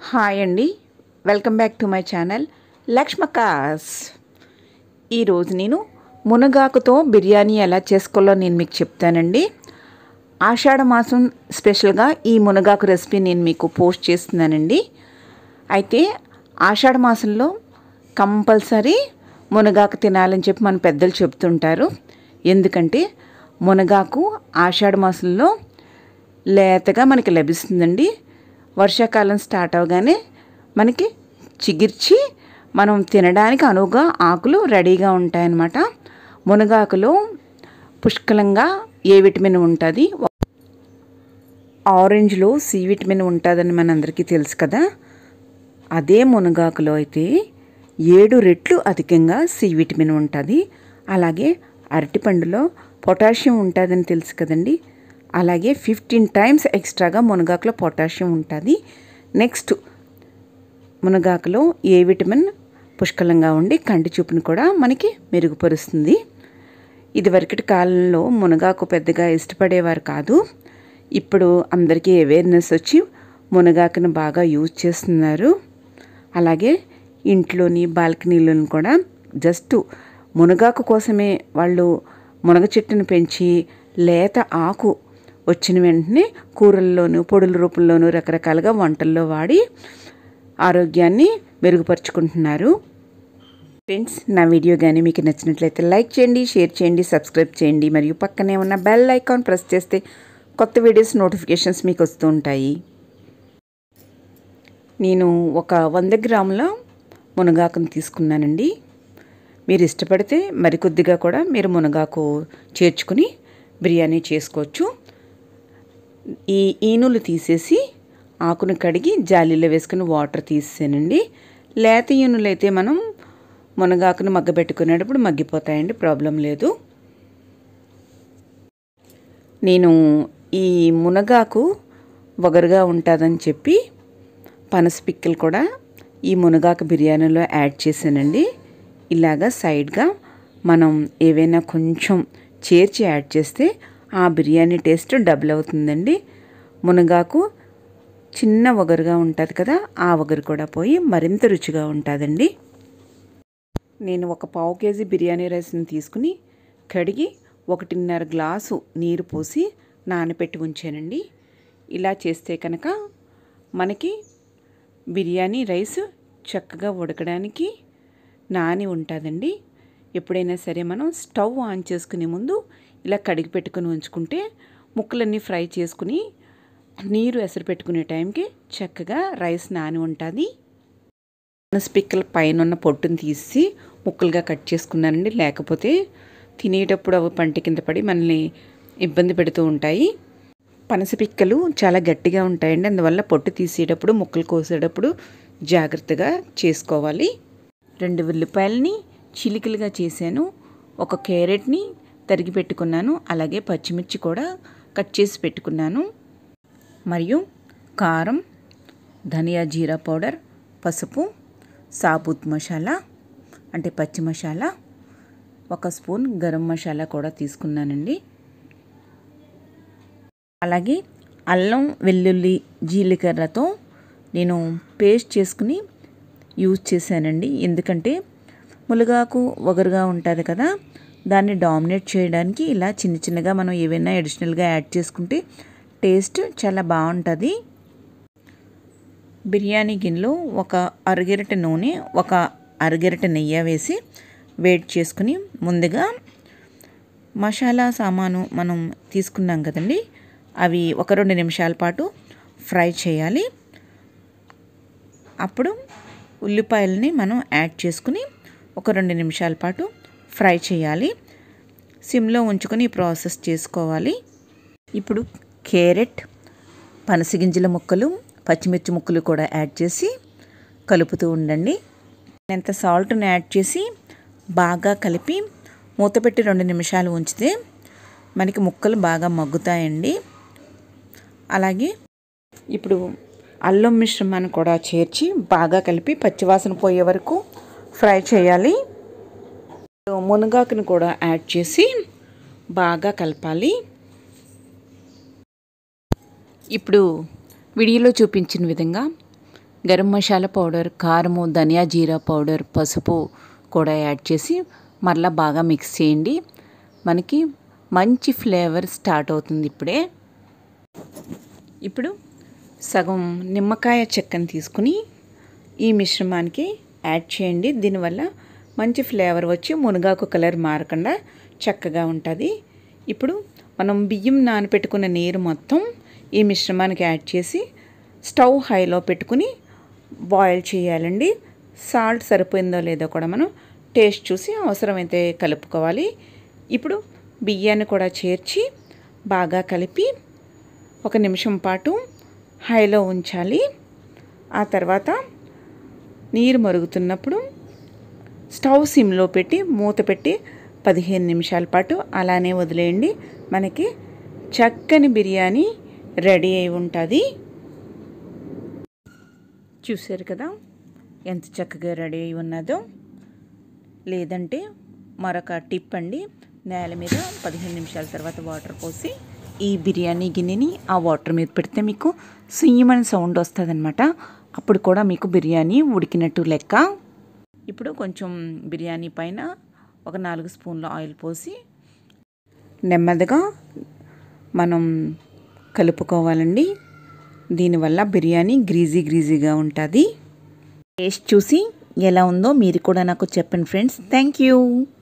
hi అండి welcome back to my channel లక్ష్మకాస్ ఈరోజు నేను మునగాకుతో బిర్యానీ ఎలా చేసుకోవాలో నేను మీకు చెప్తానండి ఆషాఢ మాసం స్పెషల్గా ఈ మునగాకు రెసిపీ నేను మీకు పోస్ట్ చేస్తున్నానండి అయితే ఆషాఢ మాసంలో కంపల్సరీ మునగాకు తినాలని చెప్పి మన పెద్దలు చెప్తుంటారు ఎందుకంటే మునగాకు ఆషాఢ మాసంలో లేతగా మనకి లభిస్తుందండి వర్షాకాలం స్టార్ట్ అవగానే మనకి చిగిర్చి మనం తినడానికి అనువుగా ఆకులు రెడీగా ఉంటాయన్నమాట మునగాకులో పుష్కలంగా ఏ విటమిన్ ఉంటుంది ఆరెంజ్లో సి విటమిన్ ఉంటుందని మనందరికీ తెలుసు కదా అదే మునగాకులో అయితే ఏడు రెట్లు అధికంగా సి విటమిన్ ఉంటుంది అలాగే అరటిపండులో పొటాషియం ఉంటుందని తెలుసు కదండి అలాగే ఫిఫ్టీన్ టైమ్స్ ఎక్స్ట్రాగా మునగాకులో పొటాషియం ఉంటుంది నెక్స్ట్ మునగాకులో ఏ విటమిన్ పుష్కలంగా ఉండి కంటి చూపును కూడా మనకి మెరుగుపరుస్తుంది ఇదివరకటి కాలంలో మునగాకు పెద్దగా ఇష్టపడేవారు కాదు ఇప్పుడు అందరికీ అవేర్నెస్ వచ్చి మునగాకును బాగా యూజ్ చేస్తున్నారు అలాగే ఇంట్లోని బాల్కనీలను కూడా జస్ట్ మునగాకు కోసమే వాళ్ళు మునగ చెట్టును పెంచి లేత ఆకు వచ్చిన వెంటనే కూరల్లోనూ పొడుల రూపంలోనూ రకరకాలుగా వంటల్లో వాడి ఆరోగ్యాన్ని మెరుగుపరుచుకుంటున్నారు ఫ్రెండ్స్ నా వీడియో కానీ మీకు నచ్చినట్లయితే లైక్ చేయండి షేర్ చేయండి సబ్స్క్రైబ్ చేయండి మరియు పక్కనే ఉన్న బెల్ ఐకాన్ ప్రెస్ చేస్తే కొత్త వీడియోస్ నోటిఫికేషన్స్ మీకు వస్తూ ఉంటాయి నేను ఒక వంద గ్రాముల మునగాకును తీసుకున్నానండి మీరు ఇష్టపడితే మరికొద్దిగా కూడా మీరు మునగాకు చేర్చుకుని బిర్యానీ చేసుకోవచ్చు ఈ ఈనులు తీసేసి ఆకును కడిగి జాలీలో వేసుకుని వాటర్ తీసేనండి లేత ఈనులు అయితే మనం మునగాకును మగ్గబెట్టుకునేటప్పుడు మగ్గిపోతాయండి ప్రాబ్లం లేదు నేను ఈ మునగాకు వగరుగా ఉంటుందని చెప్పి పనస పిక్కలు కూడా ఈ మునగాకు బిర్యానీలో యాడ్ చేశానండి ఇలాగా సైడ్గా మనం ఏవైనా కొంచెం చేర్చి యాడ్ చేస్తే ఆ బిర్యానీ టేస్ట్ డబుల్ అవుతుందండి మునగాకు చిన్న వగరుగా ఉంటుంది కదా ఆ వగరు కూడా పోయి మరింత రుచిగా ఉంటుందండి నేను ఒక పావు కేజీ బిర్యానీ రైస్ని తీసుకుని కడిగి ఒకటిన్నర గ్లాసు నీరు పోసి నానబెట్టి ఉంచానండి ఇలా చేస్తే కనుక మనకి బిర్యానీ రైస్ చక్కగా ఉడకడానికి నాని ఉంటుందండి ఎప్పుడైనా సరే మనం స్టవ్ ఆన్ చేసుకునే ముందు ఇలా కడిగి పెట్టుకుని ఉంచుకుంటే ముక్కలన్నీ ఫ్రై చేసుకుని నీరు ఎసరు పెట్టుకునే టైంకి చక్కగా రైస్ నాని ఉంటుంది పిక్కల పైన ఉన్న పొట్టుని తీసి ముక్కలుగా కట్ చేసుకున్నానండి లేకపోతే తినేటప్పుడు అవి పంట కింద పడి మనల్ని ఇబ్బంది పెడుతూ ఉంటాయి పనస పిక్కలు చాలా గట్టిగా ఉంటాయండి అందువల్ల పొట్టు తీసేటప్పుడు ముక్కలు కోసేటప్పుడు జాగ్రత్తగా చేసుకోవాలి రెండు ఉల్లిపాయలని చిలికలుగా చేశాను ఒక క్యారెట్ని తరిగి పెట్టుకున్నాను అలాగే పచ్చిమిర్చి కూడా కట్ చేసి పెట్టుకున్నాను మరియు కారం ధనియా జీరా పౌడర్ పసుపు సాబుత్ మసాలా అంటే పచ్చి మసాలా ఒక స్పూన్ గరం మసాలా కూడా తీసుకున్నానండి అలాగే అల్లం వెల్లుల్లి జీలకర్రతో నేను పేస్ట్ చేసుకుని యూజ్ చేశానండి ఎందుకంటే మునగాకు ఒగరుగా ఉంటుంది కదా దాన్ని డామినేట్ చేయడానికి ఇలా చిన్న చిన్నగా మనం ఏవైనా అడిషనల్గా యాడ్ చేసుకుంటే టేస్ట్ చాలా బాగుంటుంది బిర్యానీ గిన్నెలో ఒక అరగెరట నూనె ఒక అరగెరట నెయ్యి వేసి వేడి చేసుకుని ముందుగా మసాలా సామాను మనం తీసుకున్నాం కదండి అవి ఒక రెండు నిమిషాల పాటు ఫ్రై చేయాలి అప్పుడు ఉల్లిపాయలని మనం యాడ్ చేసుకుని ఒక రెండు నిమిషాల పాటు ఫ్రై చేయాలి సిమ్లో ఉంచుకొని ప్రాసెస్ చేసుకోవాలి ఇప్పుడు క్యారెట్ పనసగింజల ముక్కలు పచ్చిమిర్చి ముక్కలు కూడా యాడ్ చేసి కలుపుతూ ఉండండి ఎంత సాల్ట్ని యాడ్ చేసి బాగా కలిపి మూత పెట్టి రెండు నిమిషాలు ఉంచితే మనకి ముక్కలు బాగా మగ్గుతాయండి అలాగే ఇప్పుడు అల్లం మిశ్రమాన్ని కూడా చేర్చి బాగా కలిపి పచ్చివాసన పోయే వరకు ఫ్రై చేయాలి మునగాకుని కూడా యాడ్ చేసి బాగా కలపాలి ఇప్పుడు వీడియోలో చూపించిన విధంగా గరం మసాలా పౌడర్ కారము ధనియా జీరా పౌడర్ పసుపు కూడా యాడ్ చేసి మరలా బాగా మిక్స్ చేయండి మనకి మంచి ఫ్లేవర్ స్టార్ట్ అవుతుంది ఇప్పుడే ఇప్పుడు సగం నిమ్మకాయ చెక్కని తీసుకుని ఈ మిశ్రమానికి యాడ్ చేయండి దీనివల్ల మంచి ఫ్లేవర్ వచ్చి మునగాకు కలర్ మారకుండా చక్కగా ఉంటుంది ఇప్పుడు మనం బియ్యం నానపెట్టుకున్న నీరు మొత్తం ఈ మిశ్రమానికి యాడ్ చేసి స్టవ్ హైలో పెట్టుకుని బాయిల్ చేయాలండి సాల్ట్ సరిపోయిందో లేదో కూడా మనం టేస్ట్ చూసి అవసరమైతే కలుపుకోవాలి ఇప్పుడు బియ్యాన్ని కూడా చేర్చి బాగా కలిపి ఒక నిమిషం పాటు హైలో ఉంచాలి ఆ తర్వాత నీరు మరుగుతున్నప్పుడు స్టవ్ సిమ్లో పెట్టి మూత పెట్టి పదిహేను నిమిషాల పాటు అలానే వదిలేయండి మనకి చక్కని బిర్యానీ రెడీ అయి ఉంటుంది చూశారు కదా ఎంత చక్కగా రెడీ అయి ఉన్నదో లేదంటే మరొక టిప్ అండి నేల మీద పదిహేను నిమిషాల తర్వాత వాటర్ పోసి ఈ బిర్యానీ గిన్నెని ఆ వాటర్ మీద పెడితే మీకు సుయ్యమని సౌండ్ వస్తుంది అప్పుడు కూడా మీకు బిర్యానీ ఉడికినట్టు లెక్క ఇప్పుడు కొంచెం బిర్యానీ పైన ఒక నాలుగు స్పూన్ల ఆయిల్ పోసి నెమ్మదిగా మనం కలుపుకోవాలండి దీనివల్ల బిర్యానీ గ్రీజీ గ్రీజీగా ఉంటుంది టేస్ట్ చూసి ఎలా ఉందో మీరు కూడా నాకు చెప్పండి ఫ్రెండ్స్ థ్యాంక్ యూ